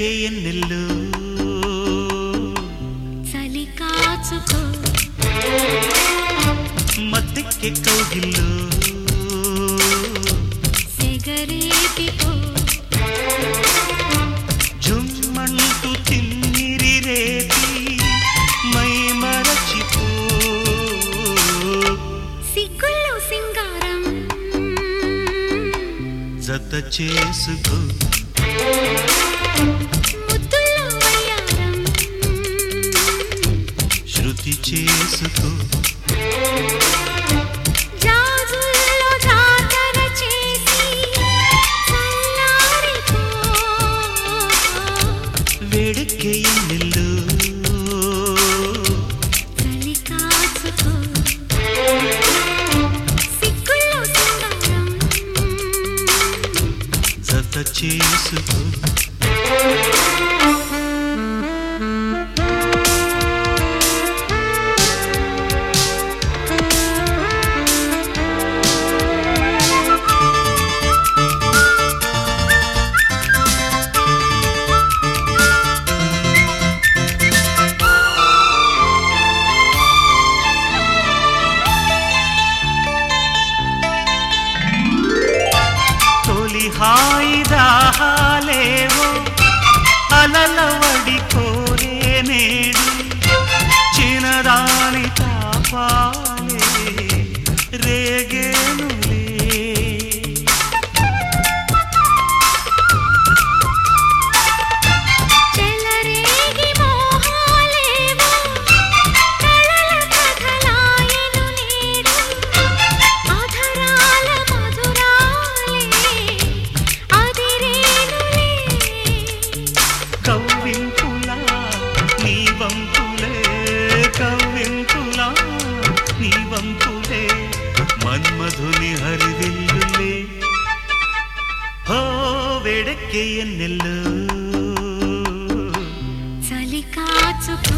వేడెక్కే ఎన్నెల్లు చలి కాచుకో మత్తెక్కే కౌగిల్లు సెగరేపికో జుమ్మంటూ తిమ్మిరి రేపి మై మరచిపో సిగ్గుల్లో సింగారం జత చేసుకో ముద్దుల్లో వయ్యారం శృతి చేసుకో జాజుల్లో జాతర చేసి చల్లారిపో వేడెక్కే ఎన్నెల్లు చలి కాచుకో సిగ్గుల్లో సింగారం జత చేసుకో తొలి హాయి దాహాలేవో అలలవడి కోరే నేడు చినదాని తాపాలే రేగేనులే చెలరేగి మోహాలేవో కళల కథలాయను నేడు అధరాల మధురాలే అదిరేనులే కవ్వింపులా నీ వంపులే కవ్వింపులా నీ వంపులే మన్మధుని హరివిల్లులే హో వేడెక్కే ఎన్నెల్లు చలి కాచుకో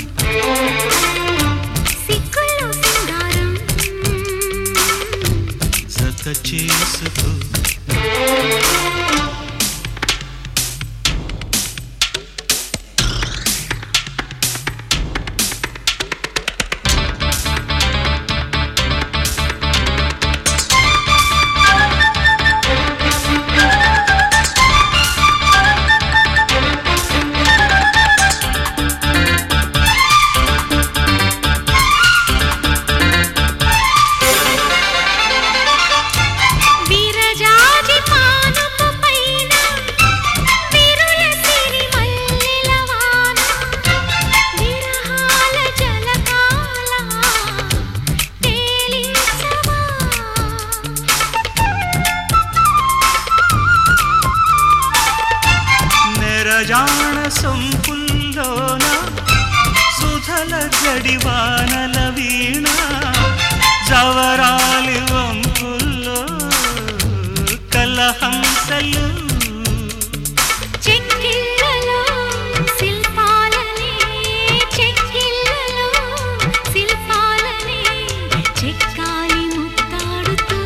సిగ్గుల్లో సింగారం జత చేసుకో విరజాజి పానుపు పైన విరుల సిరిమల్లెల వాన విరహాల జలకాల తేలించవా నెరజాణ సొంపుల్లోన సుధల గడివానల వీణ జవరాలి వంపుల్లో కలహంసలు చెక్కిళ్ళలో శిల్పాలని చెక్కిళ్ళలో శిల్పాలని చెక్కాలి ముత్తాడుతూ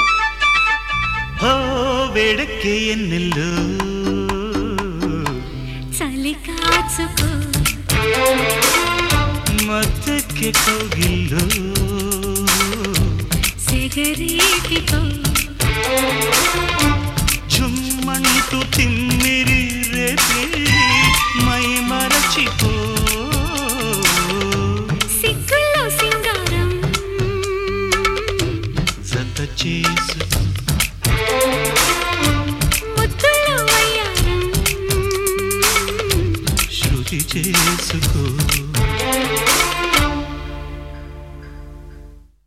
హో వేడెక్కే ఎన్నెల్లు చలి కాచుకో మత్తెక్కే కౌగిల్లు సెగరేపికో చుమ్మంటూ తిమ్మిరి రేపి మై మరచిపో సిగ్గుల్లో సింగారం జత చేసుకో ముద్దుల్లో వయ్యారం శృతి చేసుకో